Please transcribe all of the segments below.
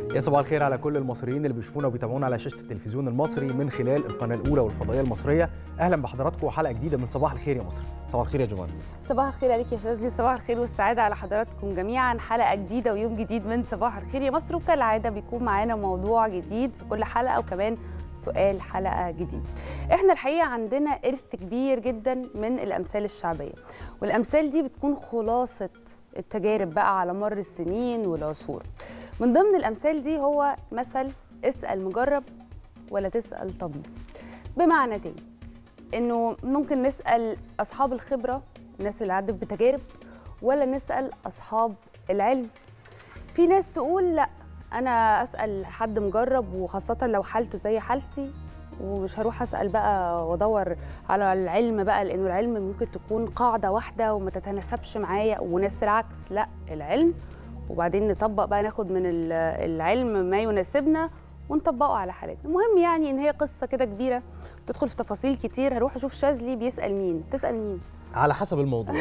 يا صباح الخير على كل المصريين اللي بيشوفونا وبيتابعونا على شاشه التلفزيون المصري من خلال القناه الاولى والفضائيه المصريه اهلا بحضراتكم وحلقه جديده من صباح الخير يا مصر صباح الخير يا جمال صباح الخير عليك يا شاذلي صباح الخير والسعاده على حضراتكم جميعا حلقه جديده ويوم جديد من صباح الخير يا مصر وكالعاده بيكون معانا موضوع جديد في كل حلقه وكمان سؤال حلقه جديد احنا الحقيقه عندنا ارث كبير جدا من الامثال الشعبيه والامثال دي بتكون خلاصه التجارب بقى على مر السنين والعصور من ضمن الامثال دي هو مثل اسال مجرب ولا تسال طبيب بمعنى تاني انه ممكن نسال اصحاب الخبره الناس اللي عدت بتجارب ولا نسال اصحاب العلم في ناس تقول لا انا اسال حد مجرب وخاصه لو حالته زي حالتي ومش هروح اسال بقى وادور على العلم بقى لانه العلم ممكن تكون قاعده واحده وما تتناسبش معايا وناس العكس لا العلم وبعدين نطبق بقى ناخد من العلم ما يناسبنا ونطبقه على حالاتنا المهم يعني ان هي قصه كده كبيره تدخل في تفاصيل كتير هروح اشوف شاذلي بيسال مين تسال مين على حسب الموضوع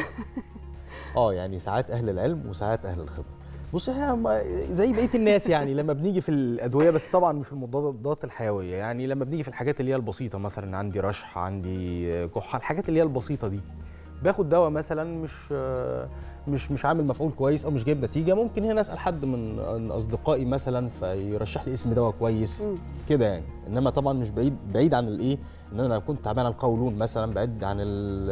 اه يعني ساعات اهل العلم وساعات اهل الخبره بص احنا زي بقيه الناس يعني لما بنيجي في الادويه بس طبعا مش المضادات الحيويه يعني لما بنيجي في الحاجات اللي هي البسيطه مثلا عندي رشح عندي كحه الحاجات اللي هي البسيطه دي باخد دواء مثلا مش مش مش عامل مفعول كويس او مش جايب نتيجه ممكن هنا اسال حد من اصدقائي مثلا فيرشح لي اسم دواء كويس كده يعني انما طبعا مش بعيد بعيد عن الايه ان انا لو كنت تعبان على القولون مثلا بعيد عن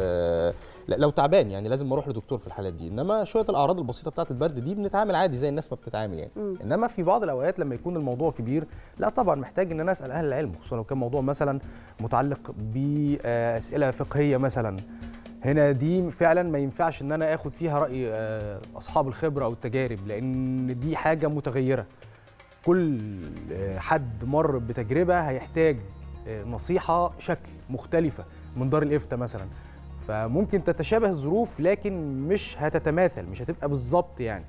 لا لو تعبان يعني لازم اروح لدكتور في الحالات دي انما شويه الاعراض البسيطه بتاعه البرد دي بنتعامل عادي زي الناس ما بتتعامل يعني مم. انما في بعض الاوقات لما يكون الموضوع كبير لا طبعا محتاج ان انا اسال اهل العلم خصوصا لو كان موضوع مثلا متعلق باسئله فقهيه مثلا هنا دي فعلا ما ينفعش ان انا اخد فيها راي اصحاب الخبره او التجارب لان دي حاجه متغيره كل حد مر بتجربه هيحتاج نصيحه شكل مختلفه من دار الافتاء مثلا فممكن تتشابه الظروف لكن مش هتتماثل مش هتبقى بالظبط يعني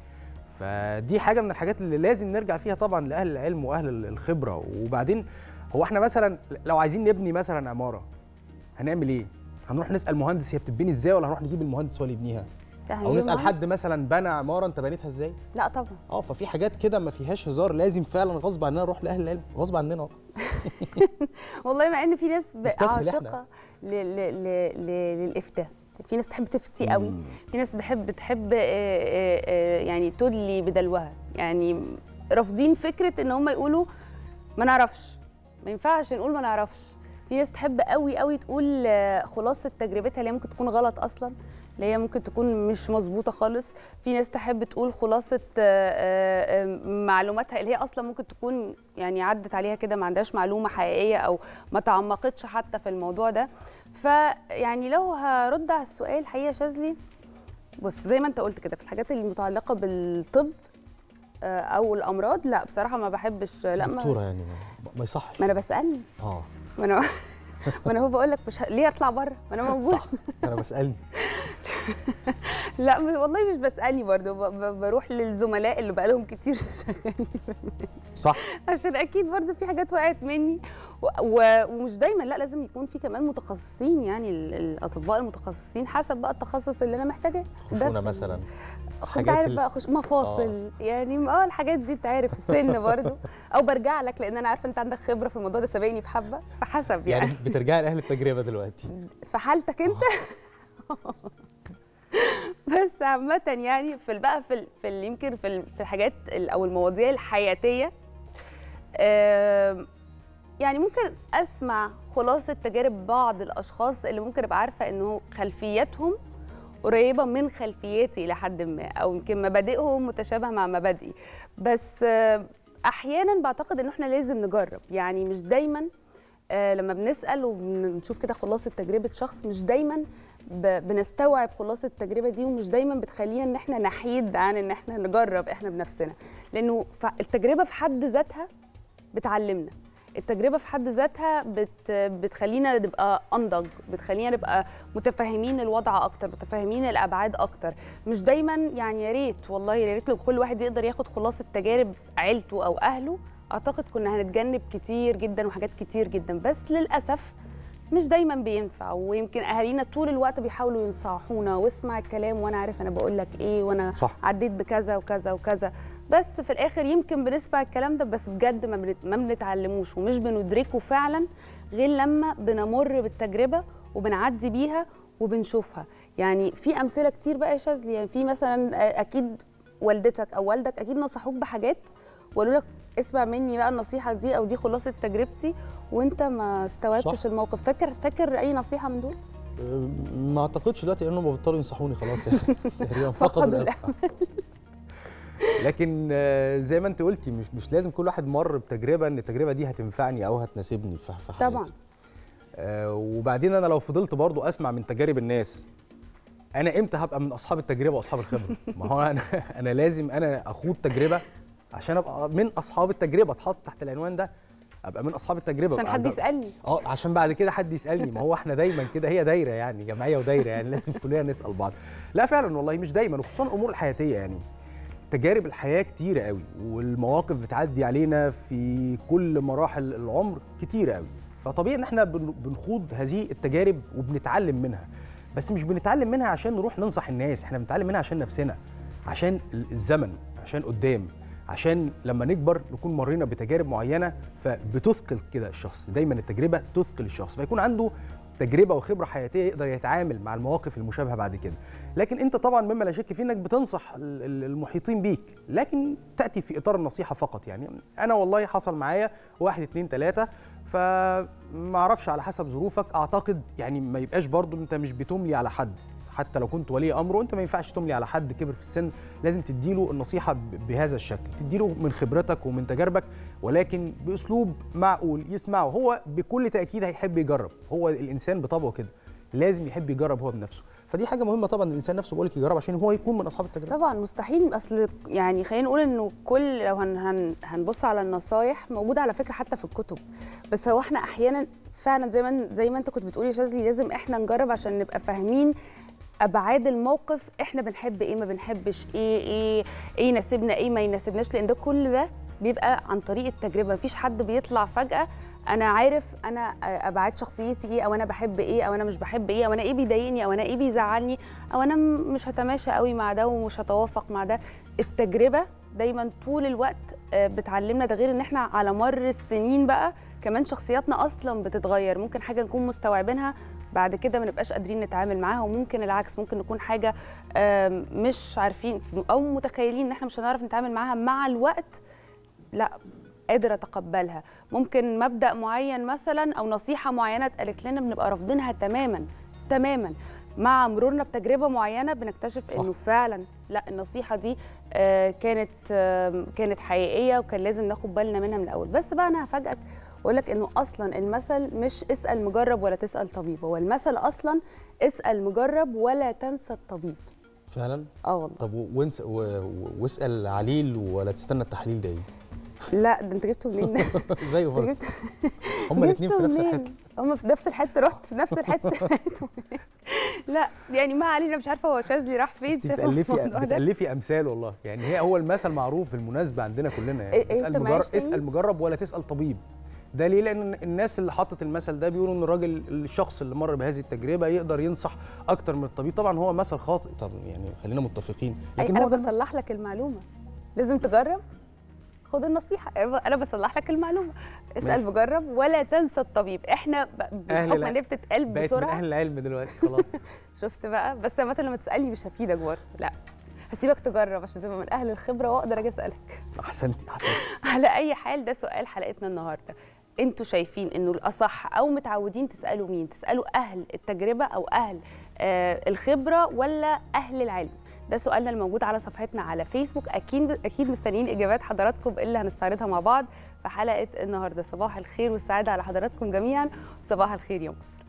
فدي حاجه من الحاجات اللي لازم نرجع فيها طبعا لاهل العلم واهل الخبره وبعدين هو احنا مثلا لو عايزين نبني مثلا عماره هنعمل ايه هنروح نسال مهندس هي بتتبني ازاي ولا هنروح نجيب المهندس هو اللي يبنيها او نسال حد مثلا بنى عماره انت بنيتها ازاي لا طبعا اه ففي حاجات كده ما فيهاش هزار لازم فعلا غصب عننا نروح لاهل العلم غصب عننا والله مع ان في ناس عاشقه للافتاء في ناس تحب تفتي قوي في ناس بتحب تحب يعني تدلي بدلوها يعني رافضين فكره ان هم يقولوا ما نعرفش ما ينفعش نقول ما نعرفش في ناس تحب قوي قوي تقول خلاصه تجربتها اللي هي ممكن تكون غلط اصلا اللي هي ممكن تكون مش مظبوطه خالص في ناس تحب تقول خلاصه معلوماتها اللي هي اصلا ممكن تكون يعني عدت عليها كده ما عندهاش معلومه حقيقيه او ما تعمقتش حتى في الموضوع ده فيعني لو هرد على السؤال حقيقه شاذلي بص زي ما انت قلت كده في الحاجات المتعلقه بالطب او الامراض لا بصراحه ما بحبش لا ما دكتوره يعني ما يصحش ما انا بسالني اه ما انا ما انا هو بقول لك مش ه... ليه اطلع بره ما انا موجود صح انا بسالني لا والله مش بسالني برضه ب... بروح للزملاء اللي بقى لهم كتير شغالين صح عشان اكيد برضه في حاجات وقعت مني و... و... ومش دايما لا لازم يكون في كمان متخصصين يعني الاطباء المتخصصين حسب بقى التخصص اللي انا محتاجاه خشونه مثلا انت عارف بقى خش مفاصل آه. يعني اه الحاجات دي انت عارف السن برضه او برجع لك لان انا عارفه انت عندك خبره في الموضوع ده سابقني بحبه فحسب يعني يعني بترجعي لاهل التجربه دلوقتي في حالتك انت بس عامة يعني في بقى في في يمكن في في الحاجات او المواضيع الحياتية يعني ممكن اسمع خلاصة تجارب بعض الاشخاص اللي ممكن ابقى عارفة انه خلفياتهم قريبه من خلفيتي الى حد ما او يمكن مبادئهم متشابهه مع مبادئي بس احيانا بعتقد ان احنا لازم نجرب يعني مش دايما لما بنسال وبنشوف كده خلاصه تجربه شخص مش دايما بنستوعب خلاصه التجربه دي ومش دايما بتخلينا ان احنا نحيد عن ان احنا نجرب احنا بنفسنا لانه التجربه في حد ذاتها بتعلمنا التجربه في حد ذاتها بت بتخلينا نبقى انضج بتخلينا نبقى متفاهمين الوضع اكتر متفاهمين الابعاد اكتر مش دايما يعني يا ريت والله يا ريت لو كل واحد يقدر ياخد خلاصه تجارب عيلته او اهله اعتقد كنا هنتجنب كتير جدا وحاجات كتير جدا بس للاسف مش دايما بينفع ويمكن اهالينا طول الوقت بيحاولوا ينصحونا واسمع الكلام وانا عارف انا بقول لك ايه وانا صح. عديت بكذا وكذا وكذا بس في الاخر يمكن بنسمع الكلام ده بس بجد ما بنت- ما بنتعلموش ومش بندركه فعلا غير لما بنمر بالتجربه وبنعدي بيها وبنشوفها يعني في امثله كتير بقى يا شاذلي يعني في مثلا آه، اكيد والدتك او والدك اكيد نصحوك بحاجات وقالوا لك اسمع مني بقى النصيحه دي او دي خلاصه تجربتي وانت ما استوعبتش صح. الموقف فاكر فاكر اي نصيحه من دول أه، ما اعتقدش دلوقتي لانهم بطلوا ينصحوني خلاص يعني تقريبا فقدوا فقدوا الأمل. الأمل. لكن آه، زي ما انت قلتي مش مش لازم كل واحد مر بتجربه ان التجربه دي هتنفعني او هتناسبني في في حياتي طبعا آه، وبعدين انا لو فضلت برضو اسمع من تجارب الناس انا امتى هبقى من اصحاب التجربه واصحاب الخبره ما هو انا انا لازم انا اخوض تجربه عشان ابقى من اصحاب التجربه اتحط تحت العنوان ده ابقى من اصحاب التجربه عشان أبقى حد عند- يسالني اه عشان بعد كده حد يسالني ما هو احنا دايما كده هي دايره يعني جمعيه ودايره يعني لازم كلنا نسال بعض لا فعلا والله مش دايما وخصوصا الامور الحياتيه يعني تجارب الحياه كتيره قوي والمواقف بتعدي علينا في كل مراحل العمر كتيره قوي فطبيعي ان احنا بن- بنخوض هذه التجارب وبنتعلم منها بس مش بنتعلم منها عشان نروح ننصح الناس احنا بنتعلم منها عشان نفسنا عشان الزمن عشان قدام عشان لما نكبر نكون مرينا بتجارب معينه فبتثقل كده الشخص دايما التجربه تثقل الشخص فيكون عنده تجربه وخبره حياتيه يقدر يتعامل مع المواقف المشابهه بعد كده لكن انت طبعا مما لا شك فيه انك بتنصح ال- ال- المحيطين بيك لكن تاتي في اطار النصيحه فقط يعني انا والله حصل معايا واحد اتنين تلاته فما اعرفش على حسب ظروفك اعتقد يعني ما يبقاش برضو انت مش بتملي على حد حتى لو كنت ولي امره انت ما ينفعش تملي على حد كبر في السن لازم تديله النصيحه ب- بهذا الشكل تديله من خبرتك ومن تجاربك ولكن باسلوب معقول يسمعه هو بكل تاكيد هيحب يجرب هو الانسان بطبعه كده لازم يحب يجرب هو بنفسه فدي حاجه مهمه طبعا الانسان نفسه بقول لك يجرب عشان هو يكون من اصحاب التجربه طبعا مستحيل اصل يعني خلينا نقول انه كل لو هن هن هنبص على النصايح موجوده على فكره حتى في الكتب بس هو احنا احيانا فعلا زي ما زي ما انت كنت بتقولي يا شاذلي لازم احنا نجرب عشان نبقى فاهمين ابعاد الموقف احنا بنحب ايه ما بنحبش ايه ايه ايه يناسبنا ايه ما يناسبناش لان ده كل ده بيبقى عن طريق التجربه مفيش حد بيطلع فجاه انا عارف انا ابعاد شخصيتي ايه او انا بحب ايه او انا مش بحب ايه او انا ايه بيضايقني او انا ايه بيزعلني او انا م- مش هتماشى قوي مع ده ومش هتوافق مع ده التجربه دايما طول الوقت آه، بتعلمنا ده غير ان احنا على مر السنين بقى كمان شخصياتنا اصلا بتتغير ممكن حاجه نكون مستوعبينها بعد كده ما نبقاش قادرين نتعامل معاها وممكن العكس ممكن نكون حاجه آم، مش عارفين او متخيلين ان احنا مش هنعرف نتعامل معاها مع الوقت لا قادر اتقبلها ممكن مبدا معين مثلا او نصيحه معينه اتقالت لنا بنبقى رافضينها تماما تماما مع مرورنا بتجربه معينه بنكتشف صح. انه فعلا لا النصيحه دي آه، كانت آه، كانت حقيقيه وكان لازم ناخد بالنا منها من الاول بس بقى انا هفاجئك واقول لك انه اصلا المثل مش اسال مجرب ولا تسال طبيب هو المثل اصلا اسال مجرب ولا تنسى الطبيب فعلا اه والله طب و- وانس و- و- واسال عليل ولا تستنى التحليل ده ايه لا ده انت جبته منين ده؟ زيه انت برضه جبته هما الاثنين في نفس الحته هم في نفس الحته رحت في نفس الحته لا يعني ما علينا مش عارفه هو شاذلي راح فين انت شايفه بتالفي الموضوع ده بتالفي امثال والله يعني هي اول مثل معروف بالمناسبه عندنا كلنا يعني إيه- إيه، اسال أنت مجرب معايش تاني؟ اسال مجرب ولا تسال طبيب ده ليه لان الناس اللي حطت المثل ده بيقولوا ان الراجل الشخص اللي مر بهذه التجربه يقدر ينصح اكتر من الطبيب طبعا هو مثل خاطئ طب يعني خلينا متفقين أي لكن انا هو ده المثل. بصلح لك المعلومه لازم تجرب خد النصيحه انا بصلح لك المعلومه اسال ماشي. مجرب ولا تنسى الطبيب احنا ب- بحكم الع- ان هي بتتقال بقت من بسرعه اهل العلم دلوقتي خلاص شفت بقى بس مثلا لما تسالني مش هفيدك برضه لا هسيبك تجرب عشان تبقى من اهل الخبره واقدر اجي اسالك احسنتي احسنتي على اي حال ده سؤال حلقتنا النهارده انتوا شايفين انه الاصح او متعودين تسالوا مين تسالوا اهل التجربه او اهل آه الخبره ولا اهل العلم ده سؤالنا الموجود على صفحتنا على فيسبوك اكيد اكيد مستنيين اجابات حضراتكم اللي هنستعرضها مع بعض في حلقه النهارده صباح الخير والسعاده على حضراتكم جميعا صباح الخير يا مصر